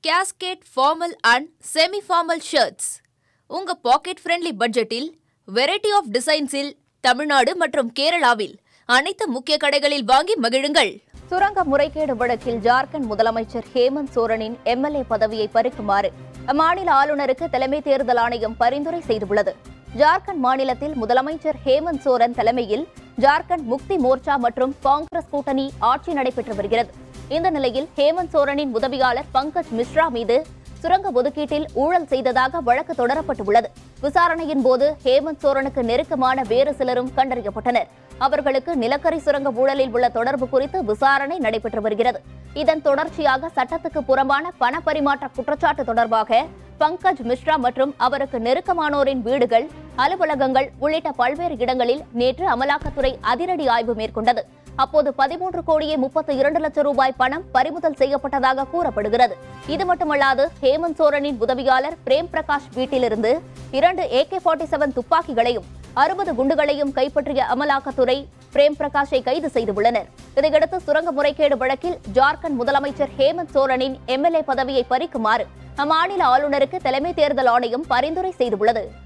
cascade formal and semi formal shirts உங்க packet friendly பட்ஜெட்டில் variety of டிசைன்ஸில் தமிழ்நாடு மற்றும் கேரளாவில் அனைத்து முக்கிய கடைகளில் வாங்கி மகிழுங்கள் சுரங்க முறைகேடு வழக்கில் ஜார்க்கண்ட் முதலமைச்சர் ஹேமந்த் சோரனின் எம்எல்ஏ பதவியை பறிக்குமாறு அம்மாநில ஆளுநருக்கு தலைமை தேர்தல் ஆணையம் பரிந்துரை செய்துள்ளது ஜார்க்கண்ட் மாநிலத்தில் முதலமைச்சர் ஹேமந்த் சோரன் தலைமையில் ஜார்க்கண்ட் முக்தி மோர்ச்சா மற்றும் காங்கிரஸ் கூட்டணி ஆட்சி நடைபெற்று வருகிறது இந்த நிலையில் ஹேமந்த் சோரனின் உதவியாளர் பங்கஜ் மிஸ்ரா மீது சுரங்க ஒதுக்கீட்டில் ஊழல் செய்ததாக வழக்கு தொடரப்பட்டுள்ளது விசாரணையின் போது ஹேமந்த் சோரனுக்கு நெருக்கமான வேறு சிலரும் கண்டறியப்பட்டனர் அவர்களுக்கு நிலக்கரி சுரங்க ஊழலில் உள்ள தொடர்பு குறித்து விசாரணை நடைபெற்று வருகிறது இதன் தொடர்ச்சியாக சட்டத்துக்கு புறம்பான பண பரிமாற்ற குற்றச்சாட்டு தொடர்பாக பங்கஜ் மிஸ்ரா மற்றும் அவருக்கு நெருக்கமானோரின் வீடுகள் அலுவலகங்கள் உள்ளிட்ட பல்வேறு இடங்களில் நேற்று அமலாக்கத்துறை அதிரடி ஆய்வு மேற்கொண்டது அப்போது பதிமூன்று கோடியே முப்பத்தி இரண்டு லட்சம் ரூபாய் பணம் பறிமுதல் செய்யப்பட்டதாக கூறப்படுகிறது இது மட்டுமல்லாது ஹேமந்த் சோரனின் உதவியாளர் பிரேம் பிரகாஷ் வீட்டிலிருந்து இரண்டு ஏகே ஃபார்ட்டி செவன் துப்பாக்கிகளையும் அறுபது குண்டுகளையும் கைப்பற்றிய அமலாக்கத்துறை பிரேம் பிரகாஷை கைது செய்துள்ளனர் இதையடுத்து சுரங்க முறைகேடு வழக்கில் ஜார்க்கண்ட் முதலமைச்சர் ஹேமந்த் சோரனின் எம்எல்ஏ பதவியை பறிக்குமாறு அம்மாநில ஆளுநருக்கு தலைமை தேர்தல் ஆணையம் பரிந்துரை செய்துள்ளது